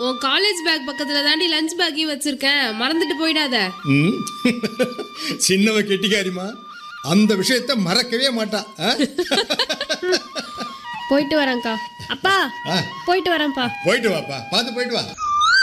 உன் college back பக்கத்துல தாண்டி லஞ்ச் பேக்கையும் வச்சிருக்கேன் மறந்துட்டு போயிடாத ம் சின்னவ கெட்டிக்காரிமா அந்த விஷயத்த மறக்கவே மாட்டா ஆ? போயிட்டு வரேன்க்கா அப்பா ஆ, போயிட்டு வரேன்ப்பா போயிட்டு வாப்பா பார்த்து போயிட்டு வா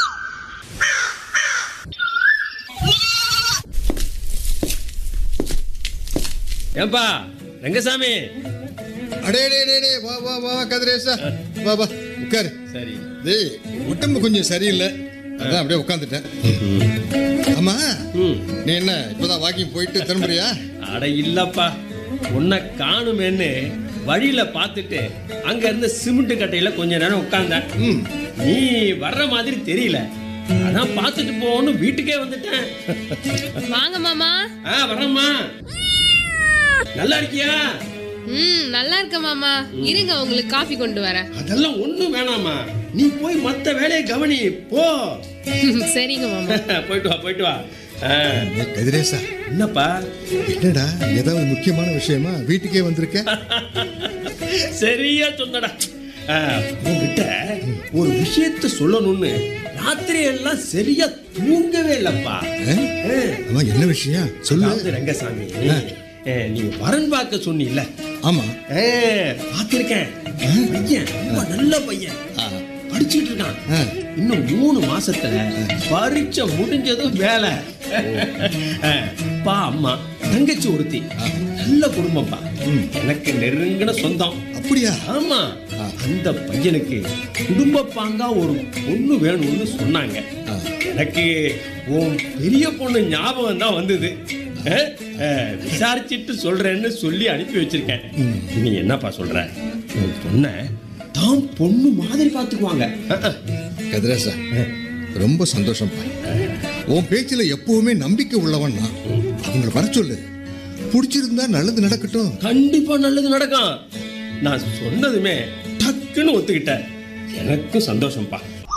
ஏன்பா ரங்கசாமி அடே அடே அடே, அடே வா வா வா வா, கதிரேசா வா வா உட்காரு சரி டேய் உடம்பு கொஞ்சம் சரியில்லை அதான் அப்படியே உட்காந்துட்டேன் ஆமா ம் நீ என்ன இப்பதான் வாக்கிங் போயிட்டு திரும்புறியா அட இல்லப்பா உன்னை காணுமேன்னு வழியில பார்த்துட்டு அங்க இருந்த சிமெண்ட் கட்டையில கொஞ்ச நேரம் உட்கார்ந்தேன் ம் நீ வர்ற மாதிரி தெரியல அதான் பார்த்துட்டு போன்னு வீட்டுக்கே வந்துட்டேன் வாங்க மாமா ஆ வர்றேம்மா நல்லா இருக்கியா ம் நல்லா இருக்க மாமா இருங்க உங்களுக்கு காஃபி கொண்டு வரேன் அதெல்லாம் ஒண்ணும் வேணாமா நீ போய் மத்த வேலையை கவனி போ சரிங்க மாமா போயிட்டு வா போயிட்டு வா ஆ, ஏய், கதிரேசா என்னப்பா என்னடா ஏதாவது முக்கியமான விஷயமா வீட்டுக்கே வந்திருக்க சரியா சொன்னடா ஆ, உன்கிட்ட ஒரு விஷயத்த சொல்லணும்னு ராத்திரி எல்லாம் சரியா தூங்கவே இல்லப்பா ஆ? ஆ, ஆமா என்ன விஷயம் சொல்லு அதாவது ரங்கசாமி ஆ, நீ வரன் பார்க்க சொன்னீல்ல ஆமா ஆ, பார்த்திருக்கேன் பையன் ரொம்ப நல்ல பையன் ஆ, படிச்சுட்டு இருக்கான் ஆ. இன்னும் மூணு மாசத்துல பரீட்சை முடிஞ்சதும் வேலை ஆ, அப்பா அம்மா தங்கச்சி ஒருத்தி நல்ல குடும்பம்ப்பா எனக்கு நெருங்கின சொந்தம் அப்படியா ஆமா அந்த பையனுக்கு குடும்ப பாங்கா ஒரு பொண்ணு வேணும்னு சொன்னாங்க எனக்கு உன் பெரிய பொண்ணு ஞாபகம் தான் வந்தது அஹ், அஹ், விசாரிச்சிட்டு சொல்றேன்னு சொல்லி அனுப்பி வச்சிருக்கேன் நீ என்னப்பா சொல்ற உன் பொண்ணை தான் பொண்ணு மாதிரி பாத்துக்குவாங்க அஹ், அஹ். கதிரேசா ரொம்ப சந்தோஷம்ப்பா உன் பேச்சுல எப்பவுமே நம்பிக்கை உள்ளவன் நான் அவங்கள வர சொல்லு பிடிச்சிருந்தா நல்லது நடக்கட்டும் கண்டிப்பா நல்லது நடக்கும் நான் சொன்னதுமே டக்குன்னு ஒத்துக்கிட்டேன் எனக்கும் சந்தோஷம்ப்பா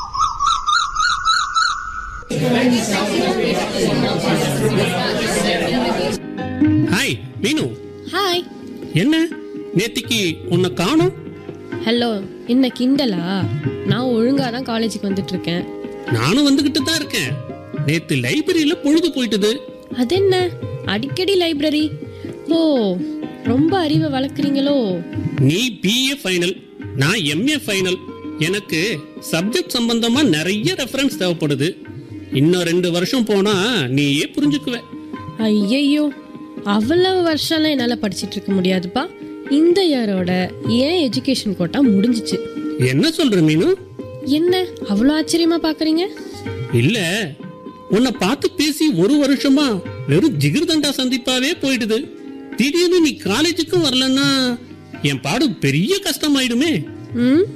ஹாய் மீனு ஹாய் என்ன நேத்திக்கு உன்னை காணோம் ஹலோ என்ன கிண்டலா நான் ஒழுங்கா தான் காலேஜுக்கு வந்துட்டு இருக்கேன் நானும் வந்துகிட்டு தான் இருக்கேன் நேத்து லைப்ரரியில பொழுது போயிட்டது அது என்ன அடிக்கடி லைப்ரரி ஓ ரொம்ப அறிவை வளர்க்குறீங்களோ நீ பிஏ ஃபைனல் நான் எம்ஏ ஃபைனல் எனக்கு சப்ஜெக்ட் சம்பந்தமா நிறைய ரெஃபரன்ஸ் தேவைப்படுது இன்னும் ரெண்டு வருஷம் போனா நீயே புரிஞ்சுக்குவ ஐயையோ அவ்வளவு வருஷம்லாம் என்னால் படிச்சிட்டு இருக்க முடியாதுப்பா இந்த இயரோட ஏன் எஜுகேஷன் கோட்டா முடிஞ்சிச்சு என்ன சொல்ற மீனு என்ன அவ்வளோ ஆச்சரியமா பார்க்குறீங்க இல்ல உன்னை பார்த்து பேசி ஒரு வருஷமா வெறும் ஜிகிர்தண்டா சந்திப்பாவே போயிடுது திடீர்னு நீ காலேஜுக்கும் வரலன்னா என் பாடு பெரிய கஷ்டமாயிடுமே ம்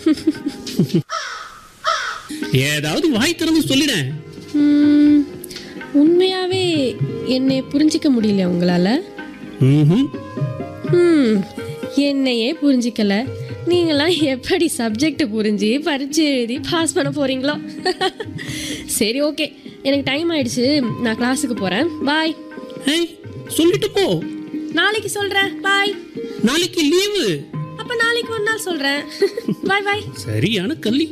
ஏதாவது வாய் திறந்து சொல்லிடேன் ம், உண்மையாவே என்னை புரிஞ்சிக்க முடியல உங்களால ம்ஹும். ம் என்னையே புரிஞ்சிக்கல நீங்களாம் எப்படி சப்ஜெக்ட் புரிஞ்சு பரீட்சை எழுதி பாஸ் பண்ண போறீங்களோ சரி ஓகே எனக்கு டைம் ஆயிடுச்சு நான் கிளாஸுக்கு போறேன் பாய் ஏய், சொல்லிட்டு போ நாளைக்கு சொல்றேன் பாய் நாளைக்கு லீவு அப்ப நாளைக்கு ஒரு நாள் சொல்றேன் பாய் பாய் சரியான கள்ளி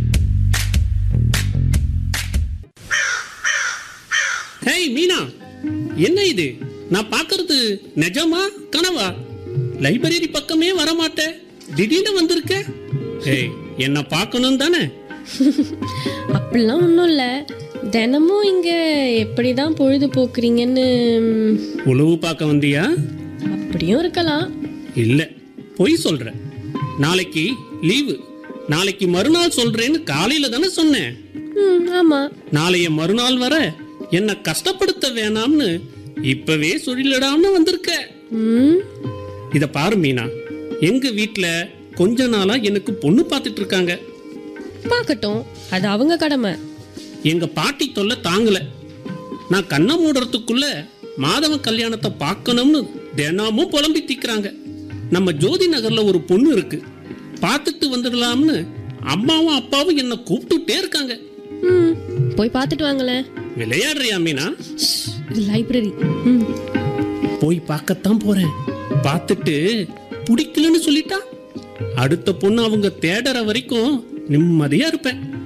ஹேய் மீனா என்ன இது நான் பார்க்கறது நிஜமா கனவா லைப்ரரி பக்கமே வர மாட்டேன் திடீர்னு வந்திருக்க ஏய் என்ன பார்க்கணும் தானே அப்படிலாம் ஒன்றும் இல்லை தினமும் இங்கே எப்படி தான் பொழுது போக்குறீங்கன்னு ம், உழவு பார்க்க வந்தியா அப்படியும் இருக்கலாம் இல்ல பொய் சொல்ற நாளைக்கு லீவு நாளைக்கு மறுநாள் சொல்றேன்னு காலையில தானே சொன்னேன் ம் ஆமாம் நாளைய மறுநாள் வர என்ன கஷ்டப்படுத்த வேணாம்னு இப்பவே சொல்லிடலாம்னு வந்திருக்க ம் இத பாரு மீனா எங்க வீட்ல கொஞ்ச நாளா எனக்கு பொண்ணு பார்த்துட்டு இருக்காங்க பார்க்கட்டும் அது அவங்க கடமை எங்க பாட்டி தொல்லை தாங்கல நான் கண்ணை மூடுறதுக்குள்ள மாதவ கல்யாணத்தை பார்க்கணும்னு தினமும் புலம்பி திக்கிறாங்க நம்ம ஜோதி நகர்ல ஒரு பொண்ணு இருக்கு பார்த்துட்டு வந்துடலாம்னு அம்மாவும் அப்பாவும் என்ன கூப்பிட்டுட்டே இருக்காங்க ம் போய் பார்த்துட்டு வாங்களேன் விளையாடுறியா மீனா இது லைப்ரரி ம் போய் பார்க்கத்தான் போறேன் பார்த்துட்டு பிடிக்கலன்னு சொல்லிட்டா அடுத்த பொண்ணு அவங்க தேடுற வரைக்கும் நிம்மதியா இருப்பேன்